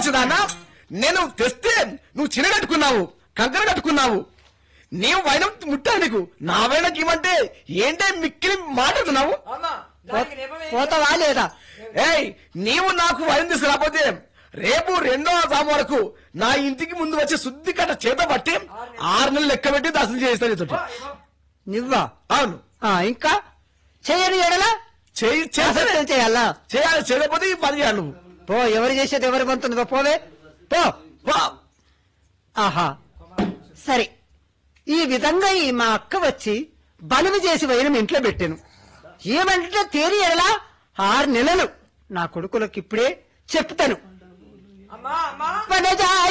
మంచిదానా నేను తెస్తే నువ్వు చిన్న కట్టుకున్నావు కంకర కట్టుకున్నావు నీవు వైనం ముట్టా నీకు నా వైనకి ఇవ్వంటే ఏంటే మిక్కిలి మాట్లాడుతున్నావు పోతావా లేదా ఏయ్ నీవు నాకు వైన్ తీసుకురాకపోతే రేపు రెండో సాము వరకు నా ఇంటికి ముందు వచ్చి శుద్ధి కట్ట చేత పట్టి ఆరు నెలలు లెక్క పెట్టి దర్శనం చేస్తాను నీతోటి. నువ్వా అవును ఆ, ఇంకా చెయ్యని ఎడలా చేయి చేస్తే అసలు చేయాలా చేయాలి చేయకపోతే ఈ పని చేయాలి నువ్వు పో ఎవరు చేసేది ఎవరు పంతుందో పోవే పో వా. ఆహా సరే ఈ విధంగా ఈ మా అక్క వచ్చి బలుగు చేసి వైరం ఇంట్లో పెట్టాను ఏమంటే తేరి ఎడలా ఆరు నెలలు నా కొడుకులకు ఇప్పుడే చెప్తాను అమ్మా అమ్మా వనజా